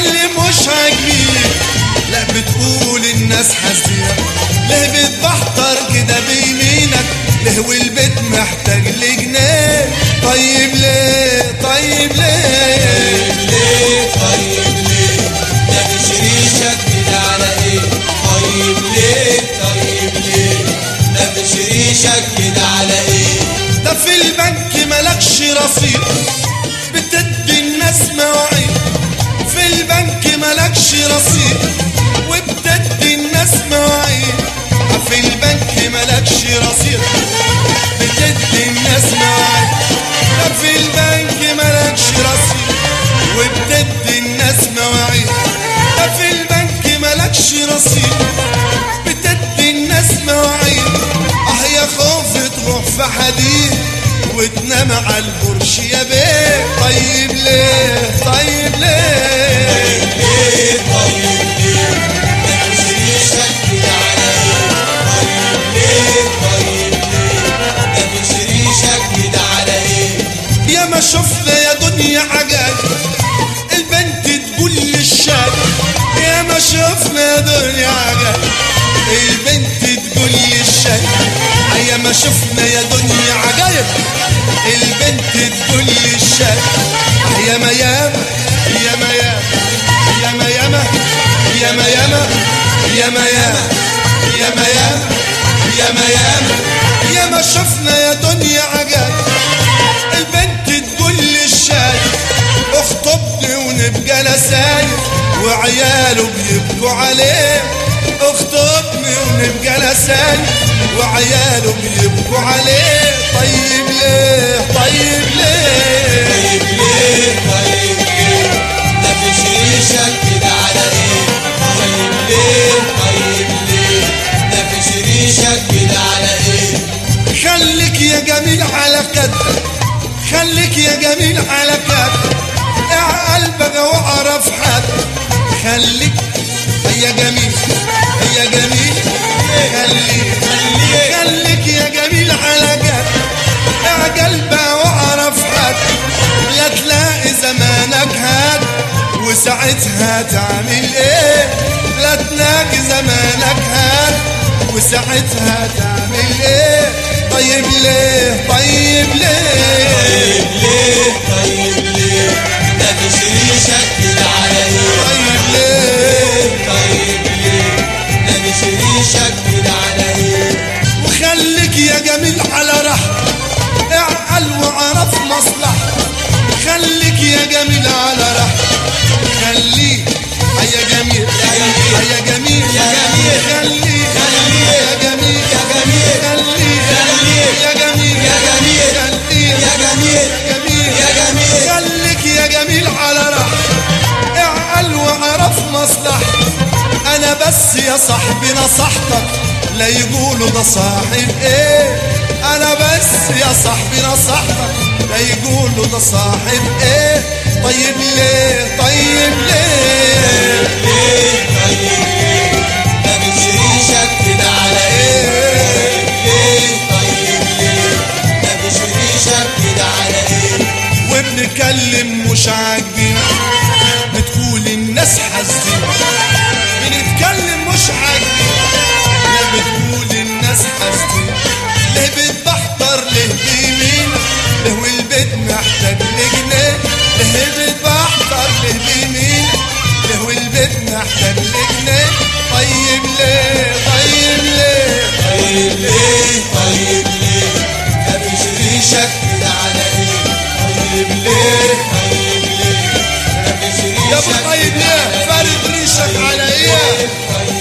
بتتكلم مش عاجبين لا بتقول الناس حزينة ليه بتبحتر كده بيمينك ليه والبيت محتاج لجنيه طيب ليه طيب ليه ليه طيب ليه ده مش ريشك كده على ايه طيب ليه طيب ليه ده مش ريشك كده على ايه ده في البنك ملكش رصيد بتدي الناس مواعيد في البنك ملكش رصيد وبتدي الناس مواعيد في البنك ملكش رصيد بتدي الناس مواعيد ده في البنك ملكش رصيد وبتدي الناس مواعيد ده في البنك ملكش رصيد بتدي الناس مواعيد اه يا خوف تروح في حديد وتنام على البرش يا بيه طيب ليه طيب ليه ليه طيب ليه ده مش ريشك كده على ايه طيب ليه طيب ليه ده مش ريشك كده على ايه يا ما شفنا يا دنيا عجائب البنت تقول للشاب يا ما شفنا يا دنيا عجائب البنت تقول للشاب يا ما شفنا يا دنيا عجائب البنت تقول للشاب يا ما ياما يا ما ياما يا ما ياما يا ما ياما يا ما ياما يا ما ياما يا ما ياما يا ما شفنا يا دنيا عجائب البنت تقول للشاي اخطبني ونبقى لسايف وعياله بيبكوا عليه اخطبني ونبقى لسايف وعياله بيبكوا عليه طيب ليه طيب ليه طيب ليه طيب ليه ده مش ريشك كده على ايه طيب ليه طيب ليه ده مش ريشك كده على ايه خليك يا جميل على قدك خليك يا جميل على قدك اع قلبك واعرف حدك خليك يا جميل يا جميل خليك خليك يا جميل على قدك اع قلبك واعرف حدك لا تلاقي زمانك هاد وساعتها تعمل ايه لا تلاقي زمانك هاد وساعتها تعمل ايه طيب ليه طيب ليه طيب ليه طيب ليه ده مش ريشك كده على ايه طيب ليه طيب ليه ده مش ريشك كده على ايه وخليك يا جميل على راحتك اعقل وعرف مصلحتك خليك يا جميل على راحتك خليك يا جميل يا جميل يا جميل. خليك يا جميل. يا جميل يا جميل خليك يا جميل. يا جميل يا جميل. خليك يا جميل يا جميل يا جميل. خليك يا جميل على راحتك اعقل وعرف مصلحتك انا بس يا صاحبي نصحتك لا يقولوا ده صاحب ايه انا بس يا صاحبي نصحتك لا يقولوا ده صاحب ايه طيب ليه طيب ليه ليه طيب ليه ده مش ريشك كده على ايه ليه طيب ليه ده مش ريشك كده على ايه وبنتكلم مش عاجبينا بتقول الناس حزينة بنتكلم مش عاجبينا لا بتقول الناس حزينة ليه بتبحتر ليه بيمينا ليه والبيت محتاج لجنيه ليه بتبحتر ليه بيمينا ليه والبيت محتاج لجنيه طيب ليه طيب ليه طيب ليه طيب ليه ده مش ريشك كده على ايه طيب ليه طيب ليه ده مش يا ابو ريشك طيب كده ليه على فارد ريشك على ايه طيب